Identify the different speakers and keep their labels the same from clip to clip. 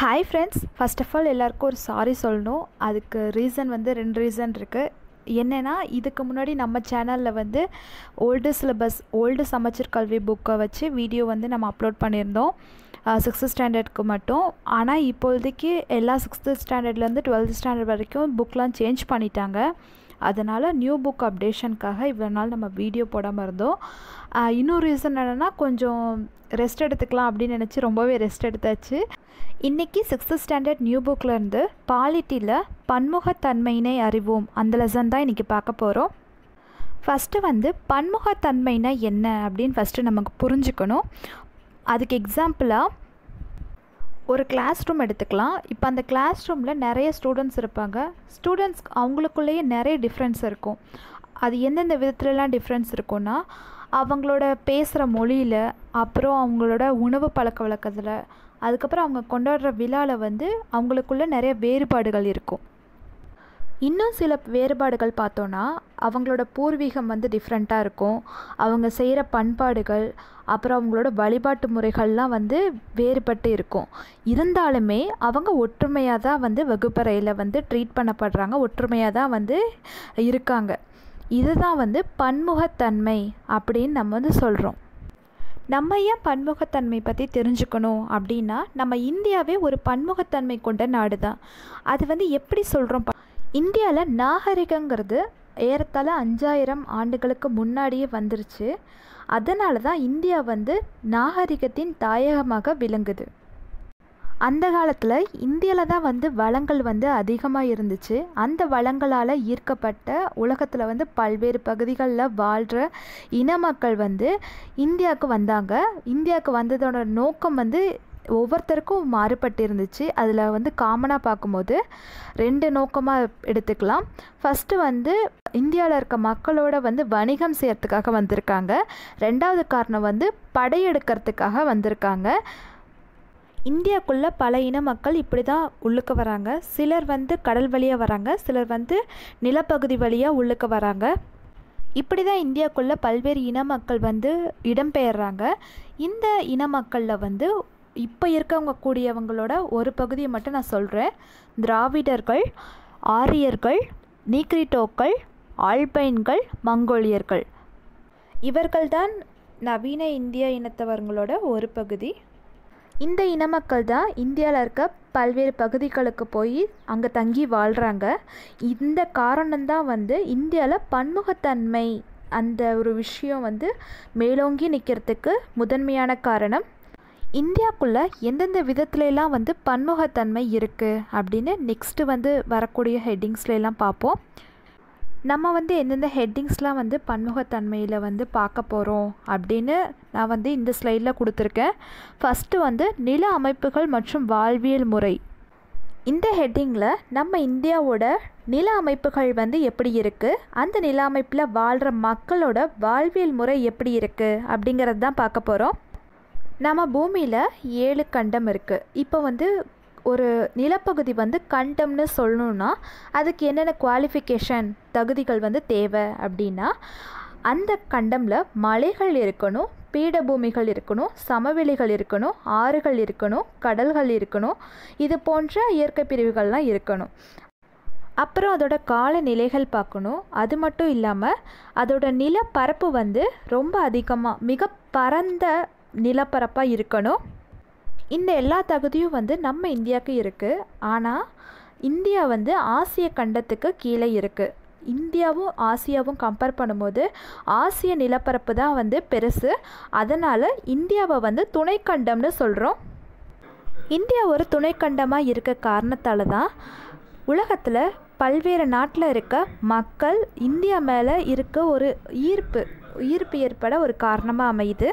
Speaker 1: hi friends first of all எல்லாருக்கும் ஒரு sorry சொல்லணும் அதுக்கு ரீசன் வந்து ரெண்டு ரீசன் இருக்குது என்னென்னா இதுக்கு முன்னாடி நம்ம சேனலில் வந்து ஓல்டு சிலபஸ் ஓல்டு சமச்சீர் கல்வி புக்கை வச்சு வீடியோ வந்து நம்ம அப்லோட் பண்ணியிருந்தோம் சிக்ஸ்த்து ஸ்டாண்டர்டுக்கு மட்டும் ஆனால் இப்போதைக்கு எல்லா சிக்ஸ்த்து ஸ்டாண்டர்ட்லேருந்து டுவெல்த் ஸ்டாண்டர்ட் வரைக்கும் புக்லாம் சேஞ்ச் பண்ணிட்டாங்க அதனால் நியூ புக் அப்டேஷனுக்காக இவ்வளோ நாள் நம்ம வீடியோ போடாமல் இருந்தோம் இன்னொரு ரீசன் என்னென்னா கொஞ்சம் ரெஸ்ட் எடுத்துக்கலாம் அப்படின்னு நினச்சி ரொம்பவே ரெஸ்ட் எடுத்தாச்சு இன்றைக்கி சிக்ஸ்த்து ஸ்டாண்டர்ட் நியூ புக்கிலேருந்து பாலிட்டியில் பன்முகத்தன்மையினை அறிவோம் அந்த லெசன் தான் இன்றைக்கி பார்க்க போகிறோம் ஃபஸ்ட்டு வந்து பன்முகத்தன்மைனா என்ன அப்படின்னு ஃபஸ்ட்டு நமக்கு புரிஞ்சுக்கணும் அதுக்கு எக்ஸாம்பிளாக ஒரு கிளாஸ் ரூம் எடுத்துக்கலாம் இப்போ அந்த கிளாஸ் ரூமில் நிறைய ஸ்டூடெண்ட்ஸ் இருப்பாங்க ஸ்டூடெண்ட்ஸ் அவங்களுக்குள்ளேயே நிறைய டிஃப்ரென்ஸ் இருக்கும் அது எந்தெந்த விதத்துலலாம் டிஃப்ரென்ஸ் இருக்கும்னா அவங்களோட பேசுகிற மொழியில் அப்புறம் அவங்களோட உணவு பழக்க வழக்கத்தில் அதுக்கப்புறம் அவங்க கொண்டாடுற விழாவில் வந்து அவங்களுக்குள்ள நிறைய வேறுபாடுகள் இருக்கும் இன்னும் சில வேறுபாடுகள் பார்த்தோன்னா அவங்களோட பூர்வீகம் வந்து டிஃப்ரெண்ட்டாக இருக்கும் அவங்க செய்கிற பண்பாடுகள் அப்புறம் அவங்களோட வழிபாட்டு முறைகள்லாம் வந்து வேறுபட்டு இருக்கும் இருந்தாலுமே அவங்க ஒற்றுமையாக தான் வந்து வகுப்பறையில் வந்து ட்ரீட் பண்ணப்படுறாங்க ஒற்றுமையாக தான் வந்து இருக்காங்க இதுதான் வந்து பன்முகத்தன்மை அப்படின்னு நம்ம வந்து சொல்கிறோம் நம்ம ஏன் பன்முகத்தன்மை பற்றி தெரிஞ்சுக்கணும் அப்படின்னா நம்ம இந்தியாவே ஒரு பன்முகத்தன்மை கொண்ட நாடு தான் அது வந்து எப்படி சொல்கிறோம் இந்தியாவில் நாகரிகங்கிறது ஏறத்தாழ அஞ்சாயிரம் ஆண்டுகளுக்கு முன்னாடியே வந்துருச்சு அதனால தான் இந்தியா வந்து நாகரிகத்தின் தாயகமாக விளங்குது அந்த காலத்தில் இந்தியாவில் தான் வந்து வளங்கள் வந்து அதிகமாக இருந்துச்சு அந்த வளங்களால் ஈர்க்கப்பட்ட உலகத்தில் வந்து பல்வேறு பகுதிகளில் வாழ்கிற இன மக்கள் வந்து இந்தியாவுக்கு வந்தாங்க இந்தியாவுக்கு வந்ததோட நோக்கம் வந்து ஒவ்வொருத்தருக்கும் மாறுபட்டு இருந்துச்சு அதில் வந்து காமனாக பார்க்கும்போது ரெண்டு நோக்கமாக எடுத்துக்கலாம் ஃபஸ்ட்டு வந்து இந்தியாவில் இருக்க மக்களோட வந்து வணிகம் செய்யறதுக்காக வந்திருக்காங்க ரெண்டாவது காரணம் வந்து படையெடுக்கிறதுக்காக வந்திருக்காங்க இந்தியாவுக்குள்ளே பல இன மக்கள் இப்படி தான் உள்ளுக்கு வராங்க சிலர் வந்து கடல் வழியாக வராங்க சிலர் வந்து நிலப்பகுதி வழியாக உள்ளுக்கு வராங்க இப்படி தான் இந்தியாவுக்குள்ளே பல்வேறு இன மக்கள் வந்து இடம்பெயர்றாங்க இந்த இன மக்களில் வந்து இப்போ இருக்கவங்க கூடியவங்களோட ஒரு பகுதியை மட்டும் நான் சொல்கிறேன் திராவிடர்கள் ஆரியர்கள் நீக்ரிட்டோக்கள் ஆல்பைன்கள் மங்கோலியர்கள் இவர்கள்தான் நவீன இந்திய இனத்தவர்களோட ஒரு பகுதி இந்த இன மக்கள் தான் இந்தியாவில் இருக்க பல்வேறு பகுதிகளுக்கு போய் அங்கே தங்கி வாழ்கிறாங்க இந்த காரணம்தான் வந்து இந்தியாவில் பன்முகத்தன்மை அந்த ஒரு விஷயம் வந்து மேலோங்கி நிற்கிறதுக்கு முதன்மையான காரணம் இந்தியாவுக்குள்ளே எந்தெந்த விதத்துலலாம் வந்து பன்முகத்தன்மை இருக்குது அப்படின்னு நெக்ஸ்ட்டு வந்து வரக்கூடிய ஹெட்டிங்ஸ்லாம் பார்ப்போம் நம்ம வந்து எந்தெந்த ஹெட்டிங்ஸ்லாம் வந்து பன்முகத்தன்மையில் வந்து பார்க்க போகிறோம் அப்படின்னு நான் வந்து இந்த ஸ்லைடில் கொடுத்துருக்கேன் ஃபஸ்ட்டு வந்து நில அமைப்புகள் மற்றும் வாழ்வியல் முறை இந்த ஹெட்டிங்கில் நம்ம இந்தியாவோட நில அமைப்புகள் வந்து எப்படி இருக்குது அந்த நில அமைப்பில் வாழ்கிற மக்களோட வாழ்வியல் முறை எப்படி இருக்குது அப்படிங்கிறது தான் பார்க்க போகிறோம் நம்ம பூமியில் ஏழு கண்டம் இருக்குது இப்போ வந்து ஒரு நிலப்பகுதி வந்து கண்டம்னு சொல்லணுன்னா அதுக்கு என்னென்ன குவாலிஃபிகேஷன் தகுதிகள் வந்து தேவை அப்படின்னா அந்த கண்டமில் மலைகள் இருக்கணும் பீடபூமிகள் இருக்கணும் சமவெளிகள் இருக்கணும் ஆறுகள் இருக்கணும் கடல்கள் இருக்கணும் இது போன்ற இயற்கை பிரிவுகள்லாம் இருக்கணும் அப்புறம் அதோட காலநிலைகள் பார்க்கணும் அது மட்டும் இல்லாமல் அதோட நிலப்பரப்பு வந்து ரொம்ப அதிகமாக மிக பரந்த நிலப்பரப்பாக இருக்கணும் இந்த எல்லா தகுதியும் வந்து நம்ம இந்தியாவுக்கு இருக்குது ஆனால் இந்தியா வந்து ஆசிய கண்டத்துக்கு கீழே இருக்குது இந்தியாவும் ஆசியாவும் கம்பேர் பண்ணும்போது ஆசிய நிலப்பரப்பு தான் வந்து பெருசு அதனால் இந்தியாவை வந்து துணைக்கண்டம்னு சொல்கிறோம் இந்தியா ஒரு துணைக்கண்டமாக இருக்க காரணத்தால் தான் உலகத்தில் பல்வேறு நாட்டில் இருக்க மக்கள் இந்தியா மேலே இருக்க ஒரு ஈர்ப்பு ஈர்ப்பு ஏற்பட ஒரு காரணமாக அமையுது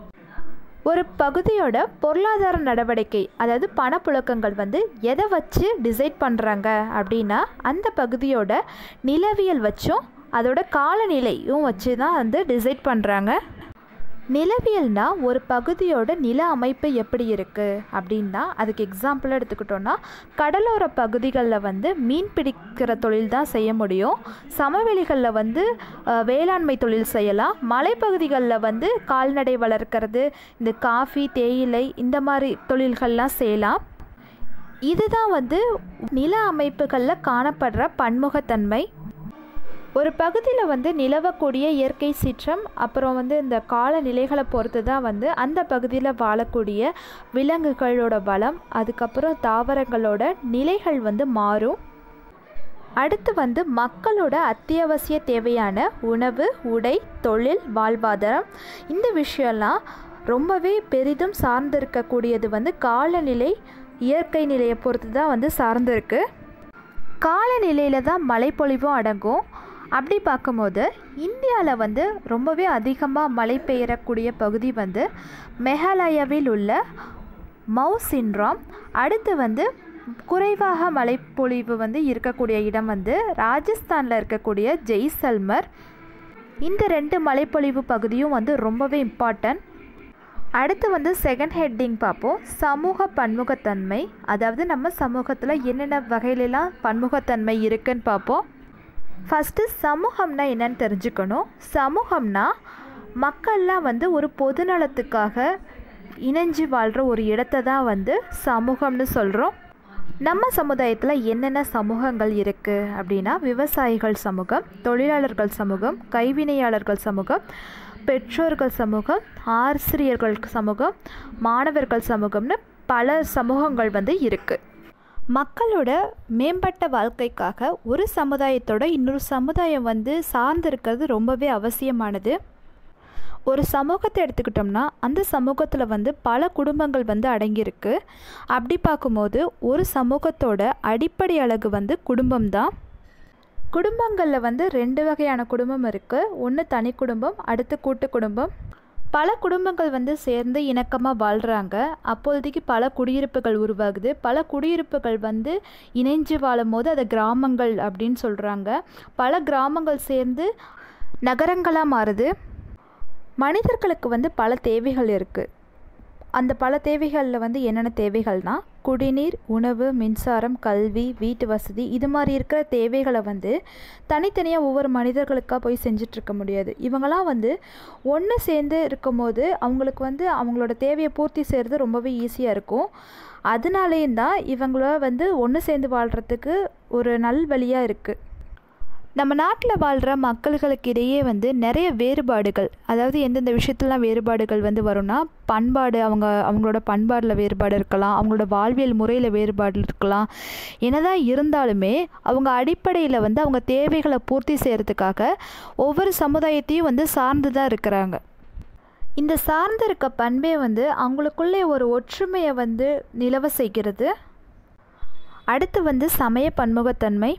Speaker 1: ஒரு பகுதியோட பொருளாதார நடவடிக்கை அதாவது பணப்புழக்கங்கள் வந்து எதை வச்சு டிசைட் பண்ணுறாங்க அப்படின்னா அந்த பகுதியோட நிலவியல் வச்சும் அதோட காலநிலையும் வச்சு தான் வந்து டிசைட் பண்ணுறாங்க நிலவியல்னா ஒரு பகுதியோட நில அமைப்பு எப்படி இருக்குது அப்படின்னா அதுக்கு எக்ஸாம்பிள் எடுத்துக்கிட்டோன்னா கடலோர பகுதிகளில் வந்து மீன் பிடிக்கிற தொழில் தான் செய்ய முடியும் சமவெளிகளில் வந்து வேளாண்மை தொழில் செய்யலாம் மலைப்பகுதிகளில் வந்து கால்நடை வளர்க்குறது இந்த காஃபி தேயிலை இந்த மாதிரி தொழில்கள்லாம் செய்யலாம் இதுதான் வந்து நில அமைப்புகளில் காணப்படுற பன்முகத்தன்மை ஒரு பகுதியில் வந்து நிலவக்கூடிய இயற்கை சீற்றம் அப்புறம் வந்து இந்த காலநிலைகளை பொறுத்து தான் வந்து அந்த பகுதியில் வாழக்கூடிய விலங்குகளோட வளம் அதுக்கப்புறம் தாவரங்களோட நிலைகள் வந்து மாறும் அடுத்து வந்து மக்களோட அத்தியாவசிய தேவையான உணவு உடை தொழில் வாழ்வாதாரம் இந்த விஷயம்லாம் ரொம்பவே பெரிதும் சார்ந்திருக்கக்கூடியது வந்து காலநிலை இயற்கை நிலையை பொறுத்து தான் வந்து சார்ந்திருக்கு காலநிலையில் தான் மழைப்பொழிவும் அடங்கும் அப்படி பார்க்கும்போது இந்தியாவில் வந்து ரொம்பவே அதிகமாக மழை பெய்யக்கூடிய பகுதி வந்து மேகாலயாவில் உள்ள மவுசின்ராம் அடுத்து வந்து குறைவாக மழைப்பொழிவு வந்து இருக்கக்கூடிய இடம் வந்து ராஜஸ்தானில் இருக்கக்கூடிய ஜெய்சல்மர் இந்த ரெண்டு மழைப்பொழிவு பகுதியும் வந்து ரொம்பவே இம்பார்ட்டன்ட் அடுத்து வந்து செகண்ட் ஹெட்டிங் பார்ப்போம் சமூக பன்முகத்தன்மை அதாவது நம்ம சமூகத்தில் என்னென்ன வகையிலலாம் பன்முகத்தன்மை இருக்குன்னு பார்ப்போம் ஃபஸ்ட்டு சமூகம்னா என்னன்னு தெரிஞ்சுக்கணும் சமூகம்னா மக்கள்லாம் வந்து ஒரு பொதுநலத்துக்காக இணைஞ்சு வாழ்கிற ஒரு இடத்த தான் வந்து சமூகம்னு சொல்கிறோம் நம்ம சமுதாயத்தில் என்னென்ன சமூகங்கள் இருக்குது அப்படின்னா விவசாயிகள் சமூகம் தொழிலாளர்கள் சமூகம் கைவினையாளர்கள் சமூகம் பெற்றோர்கள் சமூகம் ஆசிரியர்கள் சமூகம் மாணவர்கள் சமூகம்னு பல சமூகங்கள் வந்து இருக்குது மக்களோட மேம்பட்ட வாழ்க்கைக்காக ஒரு சமுதாயத்தோட இன்னொரு சமுதாயம் வந்து சார்ந்திருக்கிறது ரொம்பவே அவசியமானது ஒரு சமூகத்தை எடுத்துக்கிட்டோம்னா அந்த சமூகத்தில் வந்து பல குடும்பங்கள் வந்து அடங்கியிருக்கு அப்படி பார்க்கும்போது ஒரு சமூகத்தோட அடிப்படை அழகு வந்து குடும்பம்தான் குடும்பங்களில் வந்து ரெண்டு வகையான குடும்பம் இருக்குது ஒன்று தனி குடும்பம் அடுத்து கூட்டு குடும்பம் பல குடும்பங்கள் வந்து சேர்ந்து இணக்கமாக வாழ்கிறாங்க அப்போதைக்கு பல குடியிருப்புகள் உருவாகுது பல குடியிருப்புகள் வந்து இணைஞ்சு வாழும் போது அதை கிராமங்கள் அப்படின்னு சொல்கிறாங்க பல கிராமங்கள் சேர்ந்து நகரங்களாக மாறுது மனிதர்களுக்கு வந்து பல தேவைகள் இருக்குது அந்த பல தேவைகளில் வந்து என்னென்ன தேவைகள்னால் குடிநீர் உணவு மின்சாரம் கல்வி வீட்டு வசதி இது மாதிரி இருக்கிற தேவைகளை வந்து தனித்தனியாக ஒவ்வொரு மனிதர்களுக்காக போய் செஞ்சிட்ருக்க முடியாது இவங்களாம் வந்து ஒன்று சேர்ந்து இருக்கும்போது அவங்களுக்கு வந்து அவங்களோட தேவையை பூர்த்தி செய்கிறது ரொம்பவே ஈஸியாக இருக்கும் அதனாலேயும் தான் இவங்கள வந்து ஒன்று சேர்ந்து வாழ்கிறதுக்கு ஒரு நல் வழியாக இருக்குது நம்ம நாட்டில் வாழ்கிற மக்கள்களுக்கு இடையே வந்து நிறைய வேறுபாடுகள் அதாவது எந்தெந்த விஷயத்துலலாம் வேறுபாடுகள் வந்து வரும்னா பண்பாடு அவங்க அவங்களோட பண்பாடில் வேறுபாடு இருக்கலாம் அவங்களோட வாழ்வியல் முறையில் வேறுபாடு இருக்கலாம் என்னதான் இருந்தாலுமே அவங்க அடிப்படையில் வந்து அவங்க தேவைகளை பூர்த்தி செய்கிறதுக்காக ஒவ்வொரு சமுதாயத்தையும் வந்து சார்ந்து தான் இருக்கிறாங்க இந்த சார்ந்து இருக்க பண்பே வந்து அவங்களுக்குள்ளே ஒரு ஒற்றுமையை வந்து நிலவ செய்கிறது அடுத்து வந்து சமய பன்முகத்தன்மை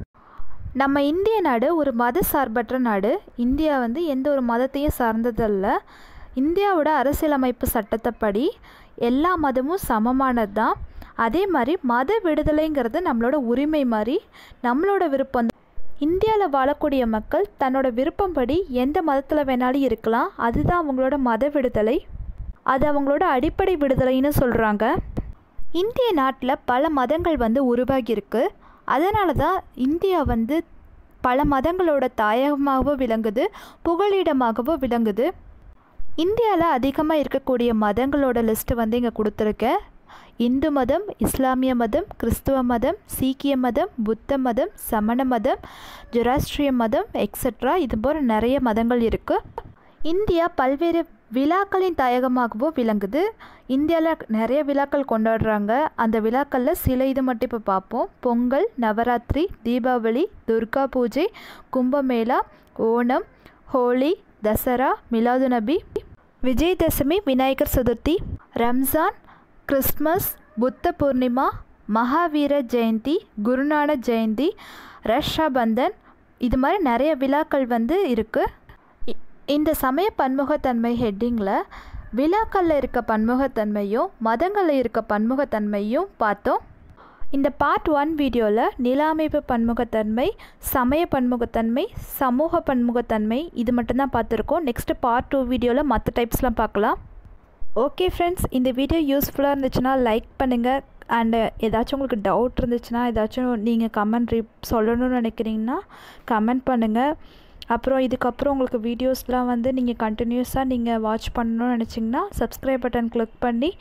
Speaker 1: நம்ம இந்திய நாடு ஒரு மத சார்பற்ற நாடு இந்தியா வந்து எந்த ஒரு மதத்தையும் சார்ந்ததல்ல இந்தியாவோட அரசியலமைப்பு சட்டத்தைப்படி எல்லா மதமும் சமமானது தான் அதே மாதிரி மத விடுதலைங்கிறது நம்மளோட உரிமை மாதிரி நம்மளோட விருப்பம் இந்தியாவில் வாழக்கூடிய மக்கள் தன்னோட விருப்பம்படி எந்த மதத்தில் வேணாலும் இருக்கலாம் அதுதான் அவங்களோட மத விடுதலை அது அவங்களோட அடிப்படை விடுதலைன்னு சொல்கிறாங்க இந்திய நாட்டில் பல மதங்கள் வந்து உருவாகியிருக்கு அதனால தான் இந்தியா வந்து பல மதங்களோட தாயகமாகவும் விளங்குது புகலிடமாகவும் விளங்குது இந்தியாவில் அதிகமாக இருக்கக்கூடிய மதங்களோட லிஸ்ட்டு வந்து இங்கே கொடுத்துருக்கேன் இந்து மதம் இஸ்லாமிய மதம் கிறிஸ்துவ மதம் சீக்கிய மதம் புத்த மதம் சமண மதம் ஜொராஸ்ட்ரிய மதம் எக்ஸட்ரா இது போல் நிறைய மதங்கள் இருக்குது இந்தியா பல்வேறு விழாக்களின் தாயகமாகவும் விளங்குது இந்தியாவில் நிறைய விழாக்கள் கொண்டாடுறாங்க அந்த விழாக்களில் சில இது மட்டும் இப்போ பார்ப்போம் பொங்கல் நவராத்திரி தீபாவளி துர்கா பூஜை கும்பமேளா ஓணம் ஹோலி தசரா மிலாது நபி விஜயதசமி விநாயகர் சதுர்த்தி ரம்ஜான் கிறிஸ்மஸ் புத்த பூர்ணிமா மகாவீர ஜெயந்தி குருநானக் ஜெயந்தி ரஷாபந்தன் இது மாதிரி நிறைய விழாக்கள் வந்து இருக்குது இந்த சமய பன்முகத்தன்மை ஹெட்டிங்கில் விழாக்களில் இருக்க பன்முகத்தன்மையும் மதங்களில் இருக்க பன்முகத்தன்மையும் பார்த்தோம் இந்த பார்ட் ஒன் வீடியோவில் நில அமைப்பு பன்முகத்தன்மை சமய பன்முகத்தன்மை சமூக பன்முகத்தன்மை இது மட்டும்தான் பார்த்துருக்கோம் நெக்ஸ்ட்டு பார்ட் டூ வீடியோவில் மற்ற டைப்ஸ்லாம் பார்க்கலாம் ஓகே ஃப்ரெண்ட்ஸ் இந்த வீடியோ யூஸ்ஃபுல்லாக இருந்துச்சுன்னா லைக் பண்ணுங்கள் அண்டு ஏதாச்சும் உங்களுக்கு டவுட் இருந்துச்சுன்னா ஏதாச்சும் நீங்கள் கமெண்ட் ரீ சொல்லணும்னு நினைக்கிறீங்கன்னா கமெண்ட் பண்ணுங்கள் அப்புறம் இதுக்கப்புறம் உங்களுக்கு வீடியோஸ்லாம் வந்து நீங்கள் கண்டினியூஸாக நீங்கள் வாட்ச் பண்ணணும்னு நினச்சிங்கன்னா சப்ஸ்கிரைப் பட்டன் கிளிக் பண்ணி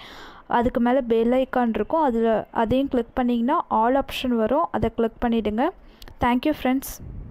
Speaker 1: அதுக்கு மேலே பெல் ஐக்கான் இருக்கும் அதில் அதையும் கிளிக் பண்ணிங்கன்னா ஆல் ஆப்ஷன் வரும் அதை கிளிக் பண்ணிவிடுங்க தேங்க்யூ ஃப்ரெண்ட்ஸ்